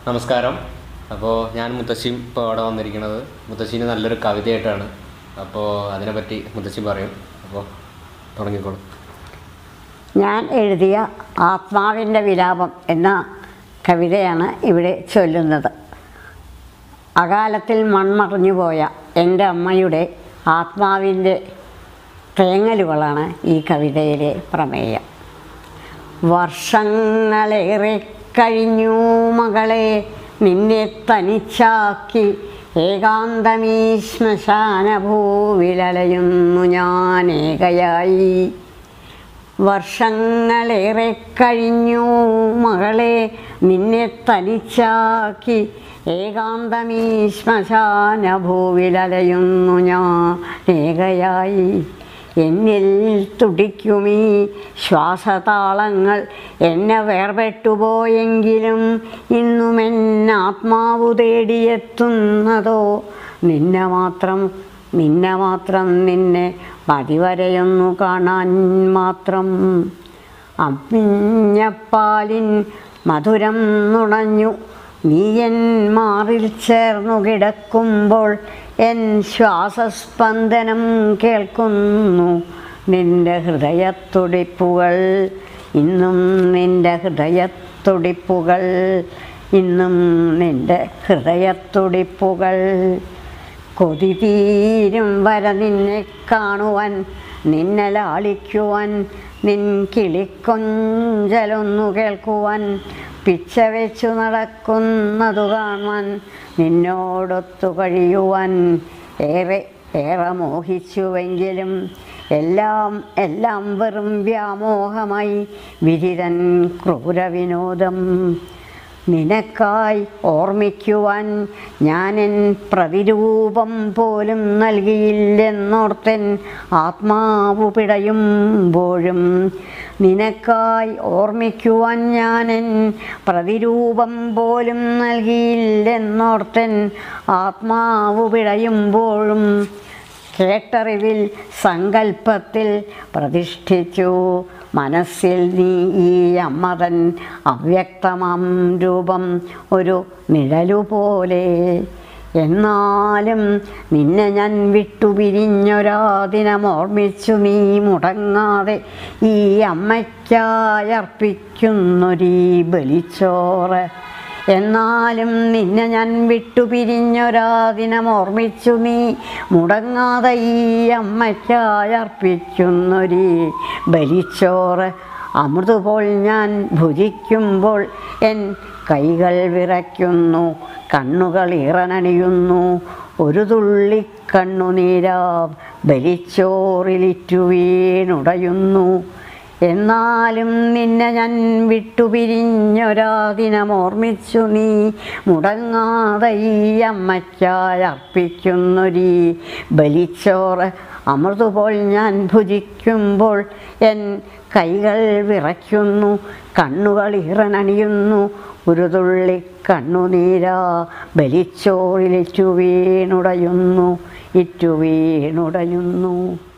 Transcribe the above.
നമസ്കാരം അപ്പോൾ ഞാൻ മുത്തശ്ശിയും ഇപ്പോൾ അവിടെ വന്നിരിക്കുന്നത് മുത്തശ്ശീന് നല്ലൊരു കവിതയായിട്ടാണ് അപ്പോൾ അതിനെപ്പറ്റി മുത്തശ്ശി പറയും അപ്പോൾ തുടങ്ങിക്കോളൂ ഞാൻ എഴുതിയ ആത്മാവിൻ്റെ വിലാപം എന്ന കവിതയാണ് ഇവിടെ ചൊല്ലുന്നത് അകാലത്തിൽ മൺമറഞ്ഞു പോയ എൻ്റെ അമ്മയുടെ ആത്മാവിൻ്റെ തേങ്ങലുകളാണ് ഈ കവിതയിലെ പ്രമേയം വർഷങ്ങളേറെ കഴിഞ്ഞു മകളെ നിന്നെ തനിച്ചാക്കി ഏകാന്തമീ ശ്മശാന ഭൂവിലലയുന്നു ഞാൻ ഏകയായി വർഷങ്ങളേറെ കഴിഞ്ഞു മകളെ നിന്നെ തനിച്ചാക്കി ഏകാന്തമീ ശ്മശാന ഭൂവിലലയുന്നു ഞാൻ ഏകയായി എന്നിൽ തുടിക്കുമീ ശ്വാസതാളങ്ങൾ എന്നെ വേർപെട്ടുപോയെങ്കിലും ഇന്നും എന്നാത്മാവു തേടിയെത്തുന്നതോ നിന്നെ മാത്രം നിന്നെ മാത്രം നിന്നെ പതിവരെയൊന്നു കാണാൻ മാത്രം അമ്മിഞ്ഞപ്പാലിൻ മധുരം നുണഞ്ഞു നീ എൻ മാറിൽ ചേർന്നു കിടക്കുമ്പോൾ എൻ ശ്വാസസ്പന്ദനം കേൾക്കുന്നു നിന്റെ ഹൃദയത്തുടിപ്പുകൾ ഇന്നും നിന്റെ ഹൃദയത്തുടിപ്പുകൾ ഇന്നും നിന്റെ ഹൃദയത്തുടിപ്പുകൾ കൊതി തീരും വര നിന്നെ കാണുവാൻ നിന്നെ ലാളിക്കുവാൻ നിൻ കിളിക്കൊഞ്ചലൊന്നു കേൾക്കുവാൻ പിച്ച വെച്ചു നടക്കുന്നതു കാണുവാൻ നിന്നോടൊത്തു കഴിയുവാൻ ഏറെ ഏറെ മോഹിച്ചുവെങ്കിലും എല്ലാം എല്ലാം വെറും വ്യാമോഹമായി വിരിതൻ ക്രൂരവിനോദം നിനക്കായി ഓർമ്മിക്കുവാൻ ഞാനെൻ പ്രതിരൂപം പോലും നൽകിയില്ലെന്നോർത്തൻ ആത്മാവു പിടയുമ്പോഴും നിനക്കായി ഓർമ്മിക്കുവാൻ ഞാനെൻ പ്രതിരൂപം പോലും നൽകിയില്ലെന്നോർത്തൻ ആത്മാവു പിടയുമ്പോഴും കേട്ടറിവിൽ സങ്കല്പത്തിൽ പ്രതിഷ്ഠിച്ചു മനസ്സിൽ നീ ഈ അമ്മതൻ അവ്യക്തമാം രൂപം ഒരു നിഴലു പോലെ എന്നാലും നിന്നെ ഞാൻ വിട്ടുപിരിഞ്ഞൊരാ ദിനം ഓർമ്മിച്ചു നീ മുടങ്ങാതെ ഈ അമ്മയ്ക്കായി അർപ്പിക്കുന്നൊരീ ബലിച്ചോറ് എന്നാലും നിന്നെ ഞാൻ വിട്ടുപിരിഞ്ഞൊരാ ദിനം ഓർമ്മിച്ചു നീ മുടങ്ങാതെ ഈ അമ്മയ്ക്കായി അർപ്പിക്കുന്നൊരീ ബലിച്ചോറ് അമൃതുപോൽ ഞാൻ ഭുജിക്കുമ്പോൾ എൻ കൈകൾ വിറയ്ക്കുന്നു കണ്ണുകൾ ഇറനണിയുന്നു ഒരു തുള്ളി കണ്ണുനീരാ ബലിച്ചോറിലിറ്റു വീണുടയുന്നു എന്നാലും നിന്നെ ഞാൻ വിട്ടുപിരിഞ്ഞൊരാ ദിനം ഓർമ്മിച്ചു നീ മുടങ്ങാതെ ഈ അമ്മയ്ക്കായി അർപ്പിക്കുന്നൊരീ ബലിച്ചോറ് അമൃതുപോൽ ഞാൻ ഭുജിക്കുമ്പോൾ എൻ കൈകൾ വിറയ്ക്കുന്നു കണ്ണുകൾ ഇറനണിയുന്നു ഒരു തുള്ളി കണ്ണുനീരാ ബലിച്ചോറിലിറ്റു വീണുടയുന്നു ഇറ്റു വീണുടയുന്നു